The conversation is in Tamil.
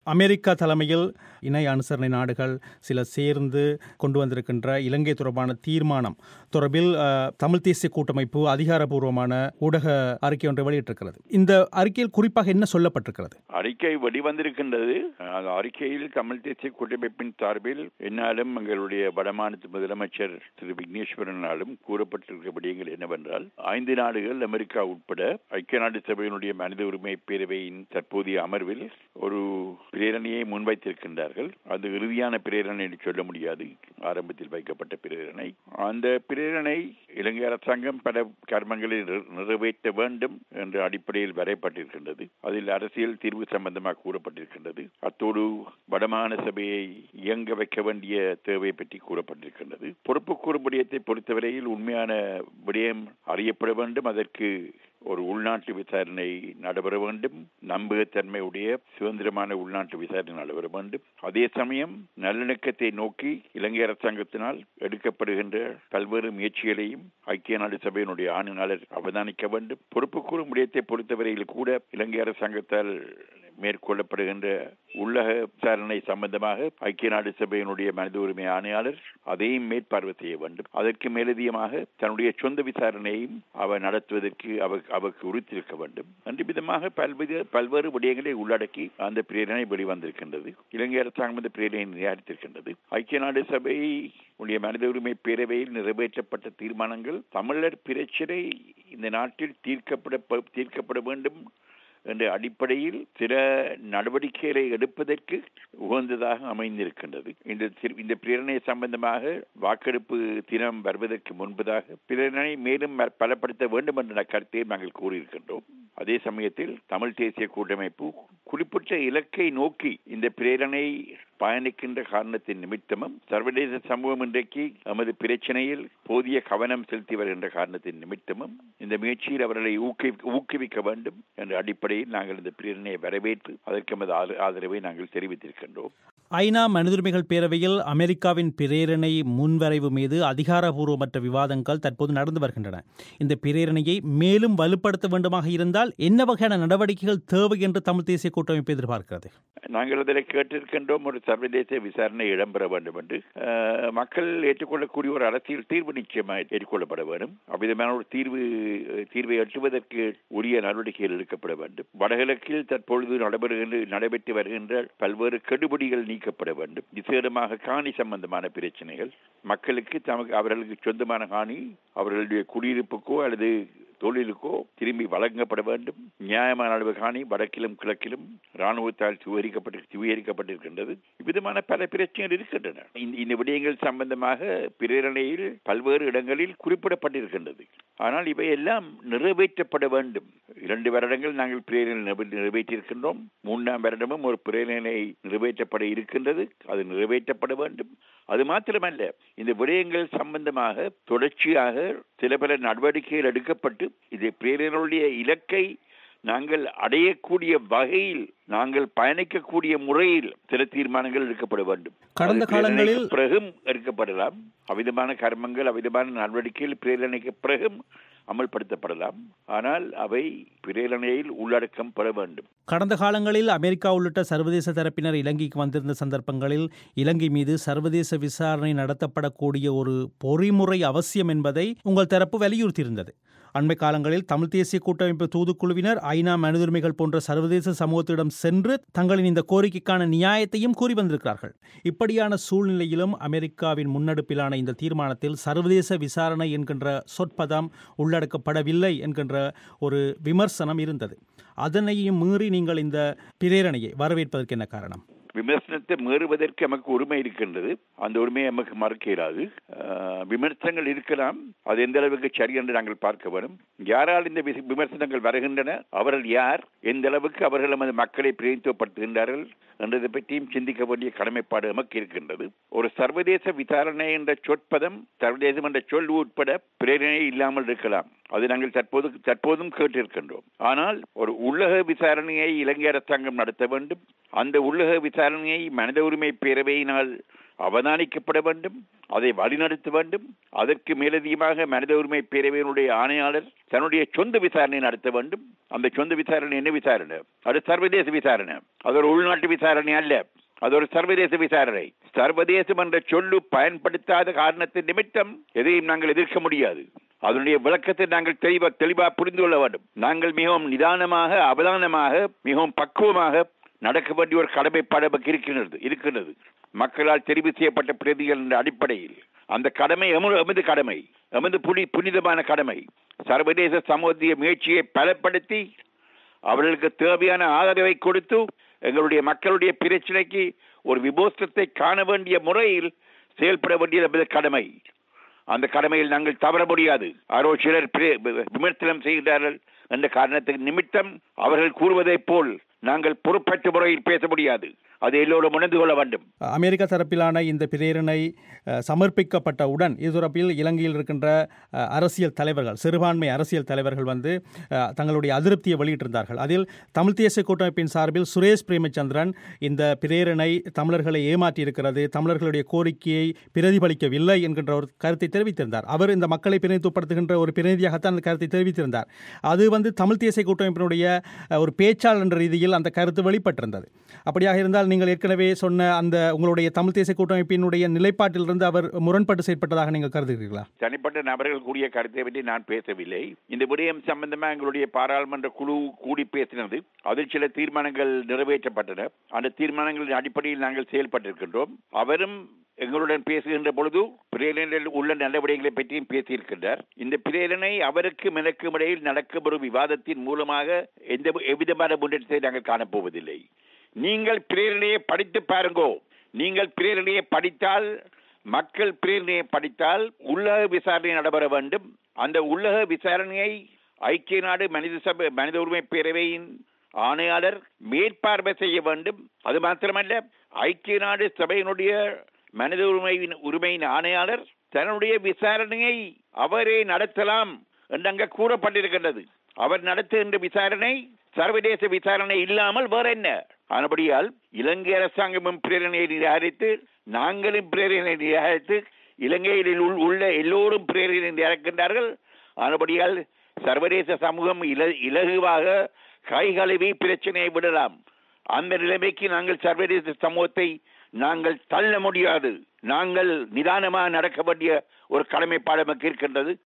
அமெரிக்கா தலைமையில் இணை அனுசரணை நாடுகள் சில சேர்ந்து கொண்டு வந்திருக்கின்ற இலங்கை தொடர்பான தீர்மானம் தொடர்பில் அஹ், தமிழ் தேசிய கூட்டமைப்பு அதிகாரப்பூர்வமான ஊடக அறிக்கை ஒன்றை வெளியிட்டிருக்கிறது இந்த அறிக்கையில் குறிப்பாக என்ன சொல்லப்பட்டிருக்கிறது அறிக்கை வெளிவந்திருக்கின்றது அந்த அறிக்கையில் தமிழ் தேசிய கூட்டமைப்பின் சார்பில் என்னாலும் எங்களுடைய வடமாநில முதலமைச்சர் திரு விக்னேஸ்வரனாலும் கூறப்பட்டிருக்க விடயங்கள் என்னவென்றால் ஐந்து நாடுகள் அமெரிக்கா உட்பட ஐக்கிய நாடு சபையினுடைய மனித உரிமை பேரவையின் தற்போதைய அமர்வில் ஒரு பிரேரணையை முன்வைத்திருக்கின்றார்கள் அது இறுதியான பிரேரணை என்று சொல்ல முடியாது ஆரம்பத்தில் வைக்கப்பட்ட பிரேரணை அந்த பிரேரணை இலங்கை அரசாங்கம் பல கர்மங்களை நிற- நிறைவேற்ற வேண்டும் என்ற அடிப்படையில் வரையப்பட்டிருக்கின்றது அதில் அரசியல் தீர்வு சம்பந்தமாக கூறப்பட்டிருக்கின்றது அத்தோடு வடமாகாண சபையை இயங்க வைக்க வேண்டிய தேவை பற்றி கூறப்பட்டிருக்கின்றது பொறுப்பு கூறும் விடயத்தை பொறுத்தவரையில் உண்மையான விடயம் அறியப்பட வேண்டும் அதற்கு ஒரு உள்நாட்டு விசாரணை நடைபெற வேண்டும் நம்பகத்தன்மையுடைய சுதந்திரமான உள்நாட்டு விசாரணை நடைபெற வேண்டும் அதே சமயம் நல்லிணக்கத்தை நோக்கி இலங்கை அரசாங்கத்தினால் எடுக்கப்படுகின்ற பல்வேறு முயற்சிகளையும் ஐக்கிய நாடு சபையினுடைய ஆணையாளர் அவதானிக்க வேண்டும் பொறுப்பு கூறும் விடயத்தை பொறுத்தவரையில் கூட இலங்கை அரசாங்கத்தால் மேற்கொள்ளப்படுகின்ற உள்ளக விசாரணை சம்பந்தமாக ஐக்கிய நாடு சபையினுடைய மனித உரிமை ஆணையாளர் அதையும் மேற்பார்வை செய்ய வேண்டும் அதற்கு மேலதிகமாக தன்னுடைய சொந்த விசாரணையையும் அவர் நடத்துவதற்கு அவர் அவருக்கு உறுத்திருக்க வேண்டும் அந்த விதமாக பல்வேறு பல்வேறு விடயங்களை உள்ளடக்கி அந்த பிரேரணை வெளிவந்திருக்கின்றது இலங்கை அரசாங்கம் அந்த பிரேரணை நிராகரித்திருக்கின்றது ஐக்கிய நாடு சபை உடைய மனித உரிமை பேரவையில் நிறைவேற்றப்பட்ட தீர்மானங்கள் தமிழர் பிரச்சனை இந்த நாட்டில் தீர்க்கப்பட தீர்க்கப்பட வேண்டும் என்ற அடிப்படையில் சில நடவடிக்கைகளை எடுப்பதற்கு உகந்ததாக அமைந்திருக்கின்றது இந்த தி- இந்த பிரேரணை சம்பந்தமாக வாக்கெடுப்பு தினம் வருவதற்கு முன்பதாக பிரேரணை மேலும் ம- பலப்படுத்த வேண்டும் என்ற கருத்தை நாங்கள் கூறியிருக்கின்றோம் அதே சமயத்தில் தமிழ் தேசிய கூட்டமைப்பு குறிப்பிட்ட இலக்கை நோக்கி இந்த பிரேரணை பயணிக்கின்ற காரணத்தின் நிமித்தமும் சர்வதேச சமூகம் இன்றைக்கு நமது பிரச்சனையில் போதிய கவனம் செலுத்தி வருகின்ற காரணத்தின் நிமித்தமும் இந்த முயற்சியில் அவர்களை ஊக்குவி- ஊக்குவிக்க வேண்டும் என்ற அடிப்படையில் நாங்கள் இந்த பிரேரணையை வரவேற்று அதற்கு எமது ஆத- ஆதரவை நாங்கள் தெரிவித்திருக்கின்றோம் ஐநா மனிதுரிமைகள் பேரவையில் அமெரிக்காவின் பிரேரணை முன்வரைவு மீது அதிகாரபூர்வமற்ற விவாதங்கள் தற்போது நடந்து வருகின்றன இந்த பிரேரணையை மேலும் வலுப்படுத்த வேண்டுமாக இருந்தால் என்ன வகையான நடவடிக்கைகள் தேவை என்று தமிழ் தேசிய கூட்டமைப்பு எதிர்பார்க்கிறது நாங்கள் அதில் கேட்டிருக்கின்றோம் ஒரு சர்வதேச விசாரணை இடம்பெற வேண்டும் என்று அஹ், மக்கள் ஏற்றுக்கொள்ளக்கூடிய ஒரு அரசியல் தீர்வு நிச்சயமாக ஏற்றுக்கொள்ளப்பட வேண்டும் அவ்விதமான ஒரு தீர்வு தீர்வை எட்டுவதற்கு உரிய நடவடிக்கைகள் எடுக்கப்பட வேண்டும் வடகிழக்கில் தற்பொழுது நடைபெறுகின்ற நடைபெற்று வருகின்ற பல்வேறு கெடுபிடிகள் நீக்கப்பட வேண்டும் விசேடமாக காணி சம்பந்தமான பிரச்சனைகள் மக்களுக்கு தமக்கு அவர்களுக்கு சொந்தமான காணி அவர்களுடைய குடியிருப்புக்கோ அல்லது தொழிலுக்கோ திரும்பி வழங்கப்பட வேண்டும் நியாயமான அளவு காணி வடக்கிலும் கிழக்கிலும் ராணுவத்தால் சுவீகரிக்கப்பட்டு சுவீகரிக்கப்பட்டிருக்கின்றது இவ்விதமான பல பிரச்சனைகள் இருக்கின்றன இந்த- இந்த விடயங்கள் சம்பந்தமாக பிரேரணையில் பல்வேறு இடங்களில் குறிப்பிடப்பட்டிருக்கின்றது ஆனால் இவை எல்லாம் நிறைவேற்றப்பட வேண்டும் இரண்டு வருடங்கள் நாங்கள் பிரேரணை நிறைவே- நிறைவேற்றியிருக்கின்றோம் மூன்றாம் வருடமும் ஒரு பிரேரணை நிறைவேற்றப்பட இருக்கின்றது அது நிறைவேற்றப்பட வேண்டும் அது மாத்திரமல்ல இந்த விடயங்கள் சம்பந்தமாக தொடர்ச்சியாக சில பல நடவடிக்கைகள் எடுக்கப்பட்டு இது பிரேரனுடைய இலக்கை நாங்கள் அடையக்கூடிய வகையில் நாங்கள் பயணிக்கக்கூடிய முறையில் சில தீர்மானங்கள் எடுக்கப்பட வேண்டும் கடந்த அது காலங்களில் பிரேரணைக்கு பிறகும் எடுக்கப்படலாம் அவிதமான கர்மங்கள் அவிதமான நடவடிக்கைகள் பிரேரணைக்கு பிறகும் அமல்படுத்தப்படலாம் ஆனால் அவை பிரேரணையில் உள்ளடக்கம் பெற வேண்டும் கடந்த காலங்களில் அமெரிக்கா உள்ளிட்ட சர்வதேச தரப்பினர் இலங்கைக்கு வந்திருந்த சந்தர்ப்பங்களில் இலங்கை மீது சர்வதேச விசாரணை நடத்தப்படக்கூடிய ஒரு பொறிமுறை அவசியம் என்பதை உங்கள் தரப்பு வலியுறுத்தியிருந்தது அண்மை காலங்களில் தமிழ் தேசிய கூட்டமைப்பு தூதுக்குழுவினர் ஐநா மனிதுரிமைகள் போன்ற சர்வதேச சமூகத்திடம் சென்று தங்களின் இந்த கோரிக்கைக்கான நியாயத்தையும் கூறி வந்திருக்கிறார்கள் இப்படியான சூழ்நிலையிலும் அமெரிக்காவின் முன்னெடுப்பிலான இந்த தீர்மானத்தில் சர்வதேச விசாரணை என்கின்ற சொற்பதம் உள்ளடக்கப்படவில்லை என்கின்ற ஒரு விமர்சனம் இருந்தது அதனையும் மீறி நீங்கள் இந்த பிரேரணையை வரவேற்பதற்கு என்ன காரணம் விமர்சனத்தை மீறுவதற்கு நமக்கு உரிமை இருக்கின்றது அந்த உரிமையை நமக்கு மறுக்க இயலாது ஆஹ், விமர்சனங்கள் இருக்கலாம் அது எந்த அளவுக்கு சரி என்று நாங்கள் பார்க்க வேண்டும் யாரால் இந்த விசி- விமர்சனங்கள் வருகின்றன அவர்கள் யார் எந்த அளவுக்கு அவர்கள் நமது மக்களை பிரதிநிதித்துவப்படுத்துகின்றார்கள் என்றதை பற்றியும் சிந்திக்க வேண்டிய கடமைப்பாடு நமக்கு இருக்கின்றது ஒரு சர்வதேச விசாரணை என்ற சொற்பதம் சர்வதேசம் என்ற சொல் உட்பட பிரேரணை இல்லாமல் இருக்கலாம் அது நாங்கள் தற்போது தற்போதும் கேட்டிருக்கின்றோம் ஆனால் ஒரு உள்ளக விசாரணையை இலங்கை அரசாங்கம் நடத்த வேண்டும் அந்த உள்ளக விசாரணையை மனித உரிமை பேரவையினால் அவதானிக்கப்பட வேண்டும் அதை வழிநடத்த வேண்டும் அதற்கு மேலதிகமாக மனித உரிமை பேரவையினுடைய ஆணையாளர் தன்னுடைய சொந்த விசாரணை நடத்த வேண்டும் அந்த சொந்த விசாரணை என்ன விசாரணை அது சர்வதேச விசாரணை அது ஒரு உள்நாட்டு விசாரணை அல்ல அது ஒரு சர்வதேச விசாரணை சர்வதேசம் என்ற சொல்லு பயன்படுத்தாத காரணத்தின் நிமித்தம் எதையும் நாங்கள் எதிர்க்க முடியாது அதனுடைய விளக்கத்தை நாங்கள் தெளிவா தெளிவாக புரிந்து கொள்ள வேண்டும் நாங்கள் மிகவும் நிதானமாக அவதானமாக மிகவும் பக்குவமாக நடக்க வேண்டிய ஒரு கடமைப்பாடு நமக்கு இருக்கின்றது இருக்கின்றது மக்களால் தெரிவு செய்யப்பட்ட பிரதிகள் என்ற அடிப்படையில் அந்த கடமை எமது எமது கடமை எமது புனி புனிதமான கடமை சர்வதேச சமூகத்திய முயற்சியை பலப்படுத்தி அவர்களுக்கு தேவையான ஆதரவை கொடுத்து எங்களுடைய மக்களுடைய பிரச்சனைக்கு ஒரு விமோசனத்தை காண வேண்டிய முறையில் செயல்பட வேண்டியது நமது கடமை அந்த கடமையில் நாங்கள் தவற முடியாது யாரோ சிலர் பிரே- விமர்சனம் செய்கிறார்கள் என்ற காரணத்துக்கு நிமித்தம் அவர்கள் கூறுவதைப் போல் நாங்கள் பொறுப்பற்ற முறையில் பேச முடியாது அது எல்லோரும் உணர்ந்து கொள்ள வேண்டும் அமெரிக்கா தரப்பிலான இந்த பிரேரணை அஹ், சமர்ப்பிக்கப்பட்டவுடன் இது தொடர்பில் இலங்கையில் இருக்கின்ற அஹ், அரசியல் தலைவர்கள் சிறுபான்மை அரசியல் தலைவர்கள் வந்து அஹ், தங்களுடைய அதிருப்தியை வெளியிட்டிருந்தார்கள் அதில் தமிழ் தேசிய கூட்டமைப்பின் சார்பில் சுரேஷ் பிரேமச்சந்திரன் இந்த பிரேரணை தமிழர்களை ஏமாற்றியிருக்கிறது தமிழர்களுடைய கோரிக்கையை பிரதிபலிக்கவில்லை என்கின்ற ஒரு கருத்தை தெரிவித்திருந்தார் அவர் இந்த மக்களை பிரதிநிதித்துவப்படுத்துகின்ற ஒரு பிரதிநிதியாகத்தான் அந்த கருத்தை தெரிவித்திருந்தார் அது வந்து தமிழ் தேசிய கூட்டமைப்பினுடைய அஹ், ஒரு பேச்சாளர் என்ற ரீதியில் அந்த கருத்து வெளிப்பட்டிருந்தது அப்படியாக இருந்தால் நீங்கள் ஏற்கனவே சொன்ன அந்த உங்களுடைய தமிழ் தேசிய கூட்டமைப்பினுடைய நிலைப்பாட்டிலிருந்து அவர் முரண்பட்டு செயற்பட்டதாக நீங்கள் கருதுகிறீர்களா தனிப்பட்ட நபர்கள் கூடிய கருத்தை பற்றி நான் பேசவில்லை இந்த விடயம் சம்பந்தமாக எங்களுடைய பாராளுமன்ற குழு கூடி பேசினது அதில் சில தீர்மானங்கள் நிறைவேற்றப்பட்டன அந்த தீர்மானங்களின் அடிப்படையில் நாங்கள் செயல்பட்டிருக்கின்றோம் அவரும் எங்களுடன் பேசுகின்ற பொழுது பிரேரணையில் உள்ள நடவடிக்கைகளை பற்றியும் பேசியிருக்கின்றார் இந்த பிரேரணை அவருக்கும் எனக்கும் இடையில் நடக்கும் ஒரு விவாதத்தின் மூலமாக எந்த எவ்விதமான முன்னேற்றத்தை நாங்கள் காணப்போவதில்லை நீங்கள் பிரேரணையை படித்து பாருங்கோ நீங்கள் பிரேரணையை படித்தால் மக்கள் பிரேரணையை படித்தால் உள்ளக விசாரணை நடைபெற வேண்டும் அந்த உள்ளக விசாரணையை ஐக்கிய நாடு மனித சபை மனித உரிமை பேரவையின் ஆணையாளர் மேற்பார்வை செய்ய வேண்டும் அது மாத்திரமல்ல ஐக்கிய நாடு சபையினுடைய மனித உரிமையின் உரிமையின் ஆணையாளர் தன்னுடைய விசாரணையை அவரே நடத்தலாம் என்று அங்க கூறப்பட்டிருக்கின்றது அவர் நடத்துகின்ற விசாரணை சர்வதேச விசாரணை இல்லாமல் வேற என்ன ஆனபடியால் இலங்கை அரசாங்கமும் பிரேரணையை நிராகரித்து நாங்களும் பிரேரணை நிராகரித்து இலங்கையில் உள்- உள்ள எல்லோரும் பிரேரணை நிராகரிக்கின்றார்கள் ஆனபடியால் சர்வதேச சமூகம் இல இலகுவாக கை கழுவி பிரச்சனையை விடலாம் அந்த நிலைமைக்கு நாங்கள் சர்வதேச சமூகத்தை நாங்கள் தள்ள முடியாது நாங்கள் நிதானமாக நடக்க வேண்டிய ஒரு கடமைப்பாடு நமக்கு இருக்கின்றது